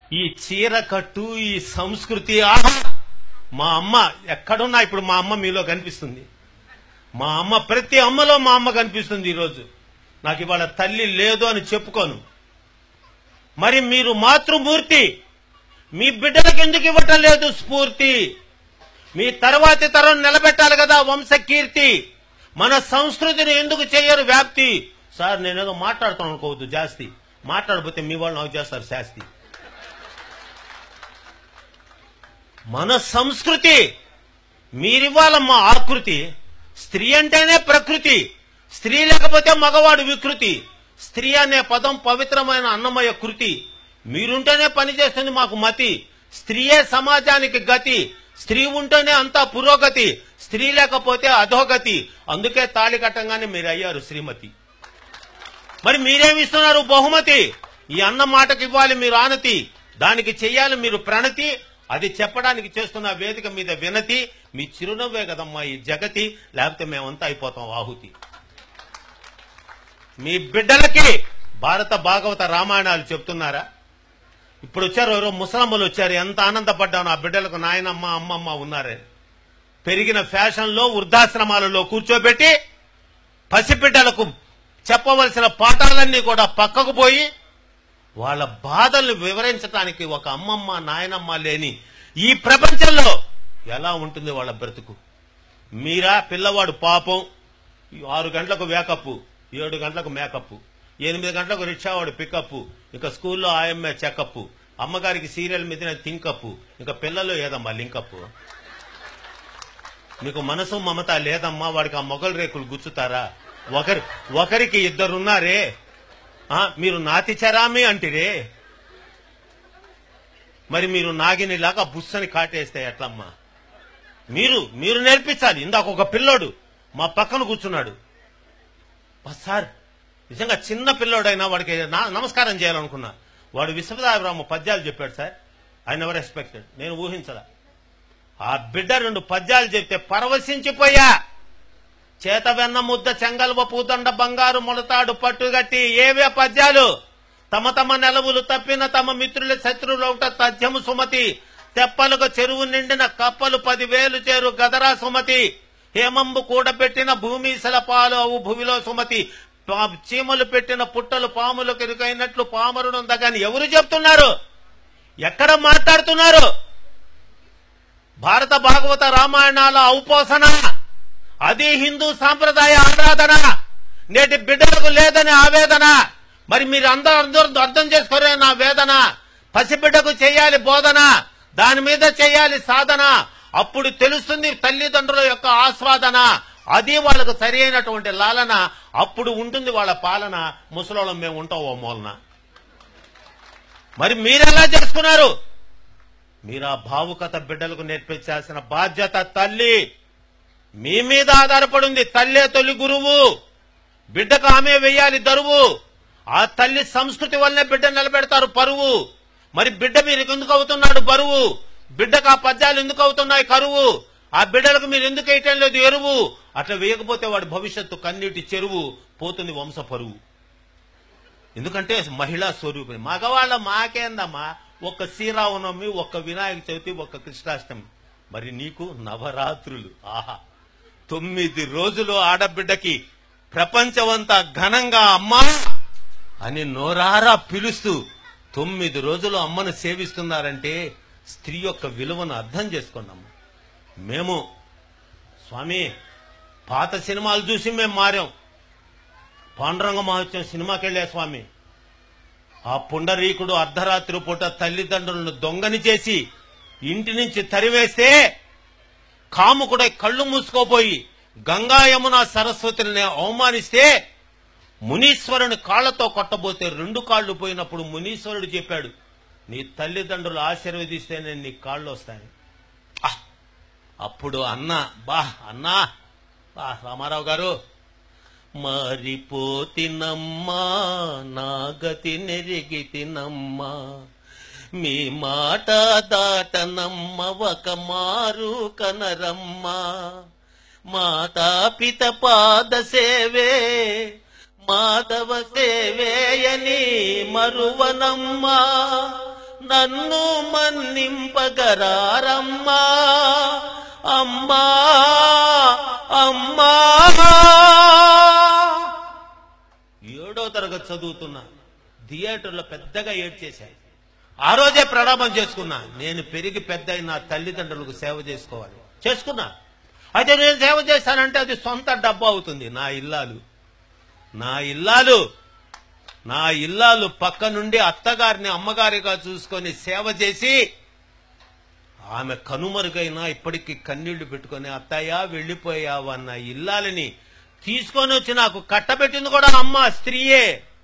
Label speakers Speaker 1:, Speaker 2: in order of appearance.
Speaker 1: ఈ చీర కట్టు ఈ సంస్కృతి ఆహా మా అమ్మ ఎక్కడున్నా ఇప్పుడు మా అమ్మ మీలో కనిపిస్తుంది మా అమ్మ ప్రతి అమ్మలో మా అమ్మ కనిపిస్తుంది ఈరోజు నాకు ఇవాళ తల్లి లేదు అని చెప్పుకోను మరి మీరు మాతృమూర్తి మీ బిడ్డలకు ఎందుకు ఇవ్వటం లేదు స్ఫూర్తి మీ తర్వాతి తరం నిలబెట్టాలి కదా వంశకీర్తి మన సంస్కృతిని ఎందుకు చేయరు వ్యాప్తి సార్ నేనేదో మాట్లాడుతాను అనుకోవద్దు జాస్తి మాట్లాడకపోతే మీ వాళ్ళు నాకు చేస్తారు శాస్తి మన సంస్కృతి మీరివ్వాలమ్మా ఆకృతి స్త్రీ అంటేనే ప్రకృతి స్త్రీ లేకపోతే మగవాడు వికృతి స్త్రీ అనే పదం పవిత్రమైన అన్నమయ కృతి మీరుంటేనే పనిచేస్తుంది మాకు మతి స్త్రీయే సమాజానికి గతి స్త్రీ ఉంటేనే అంతా పురోగతి స్త్రీ లేకపోతే అధోగతి అందుకే తాళి కట్టంగానే మీరు అయ్యారు శ్రీమతి మరి మీరేమి ఇస్తున్నారు బహుమతి ఈ అన్న మాటకి ఇవ్వాలి మీరు ఆనతి దానికి చెయ్యాలి మీరు ప్రణతి అది చెప్పడానికి చేస్తున్న వేదిక మీద వినతి మీ చిరునవ్వే కదమ్మా ఈ జగతి లేకపోతే మేమంతా అయిపోతాం ఆహుతి మీ బిడ్డలకి భారత భాగవత రామాయణాలు చెప్తున్నారా ఇప్పుడు వచ్చారు ఎవరో ముసలమ్మలు వచ్చారు ఎంత ఆనందపడ్డాను ఆ బిడ్డలకు నాయనమ్మ అమ్మమ్మ ఉన్నారే పెరిగిన ఫ్యాషన్లో వృద్ధాశ్రమాలలో కూర్చోబెట్టి పసిబిడ్డలకు చెప్పవలసిన పాఠాలన్నీ కూడా పక్కకు పోయి వాళ్ళ బాధలు వివరించడానికి ఒక అమ్మమ్మ నాయనమ్మ లేని ఈ ప్రపంచంలో ఎలా ఉంటుంది వాళ్ళ బ్రతుకు మీరా పిల్లవాడు పాపం ఆరు గంటలకు వేకప్ ఏడు గంటలకు మేకప్ ఎనిమిది గంటలకు రిక్షావాడు పికప్ ఇంకా స్కూల్లో ఆయమ్మే చెకప్ అమ్మగారికి సీరియల్ మీద థింకప్ ఇంకా పిల్లలు ఏదమ్మా లింకప్ మీకు మనసు మమత లేదమ్మా వాడికి ఆ మొగలు రేకులు గుచ్చుతారా ఒకరి ఒకరికి ఇద్దరున్నారే ఆ, మీరు నాతి చరామి అంటిరే మరి మీరు నాగినిలాగా బుస్సని కాటేస్తే ఎట్లమ్మా మీరు మీరు నేర్పించాలి ఇందాక ఒక పిల్లోడు మా పక్కన కూర్చున్నాడు "బా సార్ నిజంగా చిన్న పిల్లోడైనా వాడికి నా- నమస్కారం చేయాలనుకున్నా వాడు విశ్వదాభిరామ పద్యాలు చెప్పాడు సార్ ఐ నెవర్ ఎక్స్పెక్టెడ్ నేను ఊహించలా ఆ బిడ్డ రెండు పద్యాలు చెప్తే పరవశించిపోయా చేత వెన్న ముద్ద చెంగల్వ పూదండ బంగారు మొలతాడు పట్టుగట్టి ఏవే పద్యాలు తమ తమ నెలవులు తప్పిన తమ మిత్రుల శత్రువులౌట తథ్యము సుమతి తెప్పలకు చెరువు నిండిన కప్పలు పదివేలు చేరు గదరా సుమతి హేమంబు కూడబెట్టిన భూమీసల పాలు అవు భూమిలో సుమతి పా- చీమలు పెట్టిన పుట్టలు పాములు కెరుకైనట్లు పామరునుందగాని ఎవరు చెప్తున్నారు ఎక్కడ మాట్లాడుతున్నారు భారత భాగవత రామాయణాల ఔపోసన అది హిందూ సాంప్రదాయ ఆరాధన నేటి బిడ్డలకు లేదని ఆవేదన మరి మీరు అందరూ అందరూ అర్థం చేసుకోరే నా వేదన పసిబిడ్డకు చేయాలి బోధన దాని మీద చేయాలి సాధన అప్పుడు తెలుస్తుంది తల్లిదండ్రుల యొక్క ఆస్వాదన అది వాళ్ళకు సరి అయినటువంటి లాలన అప్పుడు ఉంటుంది వాళ్ళ పాలన ముసలోళ్ళం మేము ఉంటాం ఓ మూలన మరి మీరెలా చేసుకున్నారు మీరు ఆ భావుకత బిడ్డలకు నేర్పించాల్సిన బాధ్యత తల్లి మీ మీద ఆధారపడింది తల్లే తొలి గురువు బిడ్డకు ఆమె వెయ్యాలి దరువు ఆ తల్లి సంస్కృతి వల్లనే బిడ్డ నిలబెడతారు పరువు మరి బిడ్డ మీరు ఎందుకు అవుతున్నాడు బరువు బిడ్డకు ఆ పద్యాలు ఎందుకు అవుతున్నాయి కరువు ఆ బిడ్డలకు మీరు ఎందుకు వేయటం లేదు ఎరువు అట్లా వేయకపోతే వాడి భవిష్యత్తు కన్నీటి చెరువు పోతుంది వంశ పరువు ఎందుకంటే మహిళా స్వరూపిణి మగవాళ్ళ మాకేందమ్మా ఒక్క శ్రీరామనవమి ఒక్క వినాయక చవితి ఒక్క కృష్ణాష్టమి మరి నీకు నవరాత్రులు ఆహా తొమ్మిది రోజులు ఆడబిడ్డకి ప్రపంచమంతా ఘనంగా అమ్మా అని నోరారా పిలుస్తూ తొమ్మిది రోజులు అమ్మను సేవిస్తున్నారంటే స్త్రీ యొక్క విలువను అర్థం చేసుకున్నాము మేము స్వామి పాత సినిమాలు చూసి మేము మారాం పాండురంగ మహోత్సవం సినిమాకి వెళ్ళే స్వామి ఆ పుండరీకుడు అర్ధరాత్రి పూట తల్లిదండ్రులను దొంగని చేసి ఇంటి నుంచి తరివేస్తే కాముకుడై కళ్ళు మూసుకోపోయి గంగా యమున సరస్వతిని అవమానిస్తే మునీశ్వరుని కాళ్లతో కొట్టబోతే రెండు కాళ్లు పోయినప్పుడు మునీశ్వరుడు చెప్పాడు నీ తల్లిదండ్రులు ఆశీర్వదిస్తేనే నీ కాళ్ళు వస్తాయి ఆ! అప్పుడు అన్న బా అన్నా బా రామారావు గారు మారిపోతినమ్మా నా గతి నెరిగితినమ్మా మీ మాట దాటనమ్మ ఒక మారు కనరమ్మా మాతా పిత పాద సేవే మాధవ సేవేయని మరువనమ్మా నన్ను మన్నింపగరారమ్మా అమ్మా అమ్మా ఏడో తరగతి చదువుతున్నా థియేటర్లో పెద్దగా ఏడ్చేశాను ఆ రోజే ప్రణామం చేసుకున్నా నేను పెరిగి పెద్ద అయిన నా తల్లిదండ్రులకు సేవ చేసుకోవాలి చేసుకున్నా అయితే నేను సేవ చేశానంటే అది సొంత డబ్బా అవుతుంది నా ఇల్లాలు నా ఇల్లాలు నా ఇల్లాలు పక్క నుండి అత్తగారిని అమ్మగారిగా చూసుకొని సేవ చేసి ఆమె కనుమరుగైనా ఇప్పటికీ కన్నీళ్లు పెట్టుకొని అత్తయ్య వెళ్ళిపోయావన్న ఇల్లాలని తీసుకొని వచ్చి నాకు కట్టబెట్టింది కూడా అమ్మ స్త్రీయే